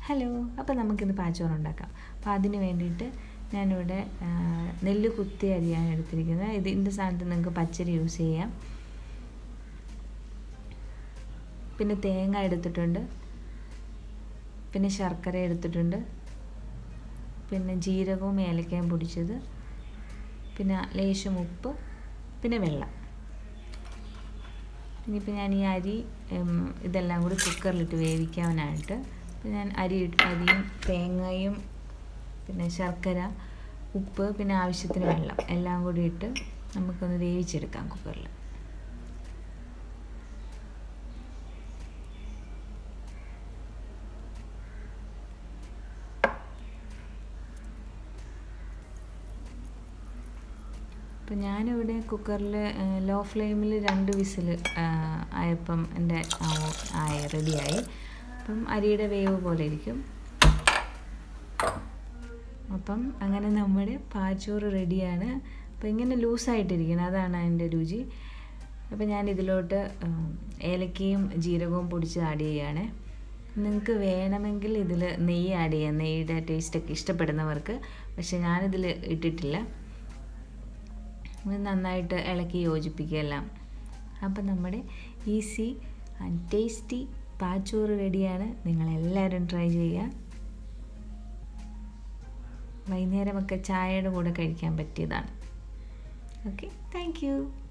hello അപ്പോൾ നമുക്കിന്ന് പാച്ചോറ് ഉണ്ടാക്കാം അപ്പോൾ അതിന് വേണ്ടിയിട്ട് ഞാനിവിടെ ആ, നെല്ല് കുത്തി അരിയാണ് എടുത്തിരിക്കുന്നത് ഇതിൻ്റെ സ്ഥാനത്ത് നിങ്ങൾക്ക് പച്ചരി യൂസ് ചെയ്യാം പിന്നെ തേങ്ങ എടുത്തിട്ടുണ്ട് പിന്നെ ശർക്കര എടുത്തിട്ടുണ്ട് പിന്നെ ജീരകവും ഏലക്കയും പൊടിച്ചത് പിന്നെ ലേശം ഉപ്പ് പിന്നെ വെള്ളം ഇനിയിപ്പോൾ ഞാൻ ഈ അരി ഉം, ഇതെല്ലാം കൂടി കുക്കറിലിട്ട് വേവിക്കാനായിട്ട് ഇപ്പം ഞാൻ അരി ഇട്ട്- അരിയും തേങ്ങയും പിന്നെ ശർക്കര ഉപ്പ് പിന്നെ ആവശ്യത്തിന് വെള്ളം എല്ലാം കൂടി ഇട്ട് നമുക്കൊന്ന് വേവിച്ചെടുക്കാം കുക്കറിൽ അപ്പം ഞാനിവിടെ കുക്കറിൽ ലോ ഫ്ലെയിമിൽ രണ്ട് വിസിൽ ആയപ്പം എൻ്റെ ആയ റെഡിയായി അപ്പം അരിയുടെ വേവ് പോലെ ഇരിക്കും അപ്പം അങ്ങനെ നമ്മുടെ പാച്ചോറ് റെഡിയാണ് അപ്പം ഇങ്ങനെ ലൂസായിട്ടിരിക്കണം അതാണ് അതിൻ്റെ രുചി അപ്പം ഞാൻ ഇതിലോട്ട് ഉം, ഏലക്കയും ജീരകവും പൊടിച്ച് ആഡ് ചെയ്യുകയാണ് നിങ്ങൾക്ക് വേണമെങ്കിൽ ഇതിൽ നെയ്യ് ആഡ് ചെയ്യാം നെയ്യുടെ ടേസ്റ്റൊക്കെ ഇഷ്ടപ്പെടുന്നവർക്ക് പക്ഷെ ഞാനിതിൽ ഇട്ടിട്ടില്ല ഇത് നന്നായിട്ട് ഇളക്കി യോജിപ്പിക്കുക എല്ലാം അപ്പം നമ്മുടെ ഈസി ആൻഡ് ടേസ്റ്റി പാച്ചോറ് റെഡിയാണ് നിങ്ങളെല്ലാവരും ട്രൈ ചെയ്യുക വൈകുന്നേരമൊക്കെ ചായയുടെ കൂടെ കഴിക്കാൻ പറ്റിയതാണ് ഓക്കെ താങ്ക് യു